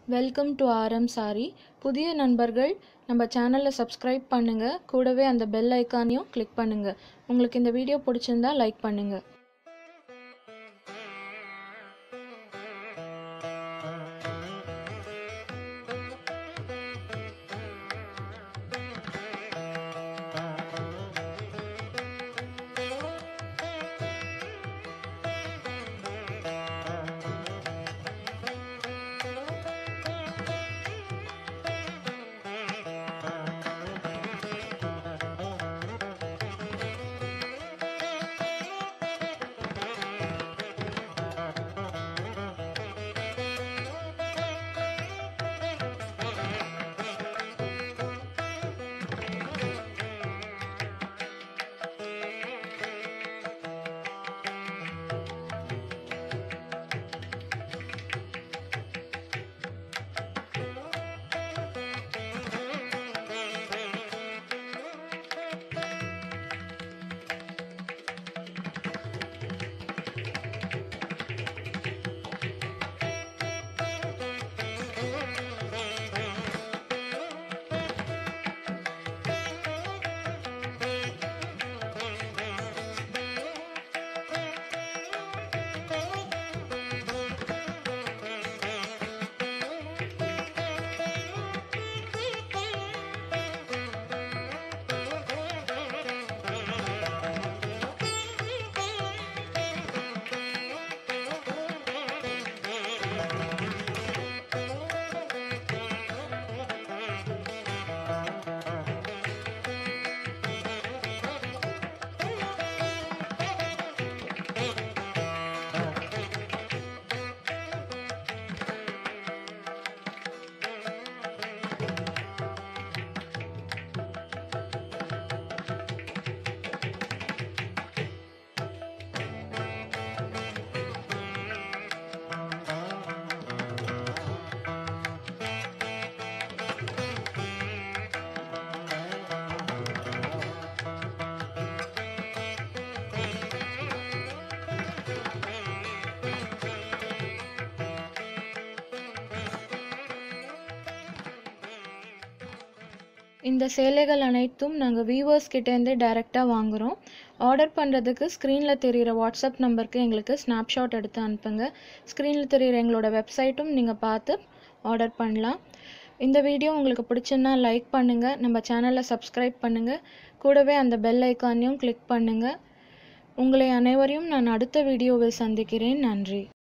welcome to RM sorry புதிய நண்பர்கள் நம்ம சேனலை சப்ஸ்கிரைப் பண்ணுங்கள் கூடவே அந்த பெல் ஐக்கானையும் கிளிக் பண்ணுங்கள் உங்களுக்கு இந்த வீடியோ பிடிச்சிருந்தா லைக் பண்ணுங்கள் இந்த சேலைகள் அனைத்தும் நாங்கள் வீவர்ஸ் கிட்டேருந்தே டைரெக்டாக வாங்குகிறோம் ஆர்டர் பண்ணுறதுக்கு ஸ்க்ரீனில் தெரிகிற வாட்ஸ்அப் நம்பருக்கு எங்களுக்கு ஸ்னாப்ஷாட் எடுத்து அனுப்புங்க ஸ்க்ரீனில் தெரிகிற எங்களோட வெப்சைட்டும் நீங்கள் பார்த்து ஆர்டர் பண்ணலாம் இந்த வீடியோ உங்களுக்கு பிடிச்சிருந்தா லைக் பண்ணுங்கள் நம்ம சேனலை சப்ஸ்கிரைப் பண்ணுங்கள் கூடவே அந்த பெல் ஐக்கானையும் கிளிக் பண்ணுங்கள் உங்களை அனைவரையும் நான் அடுத்த வீடியோவில் சந்திக்கிறேன் நன்றி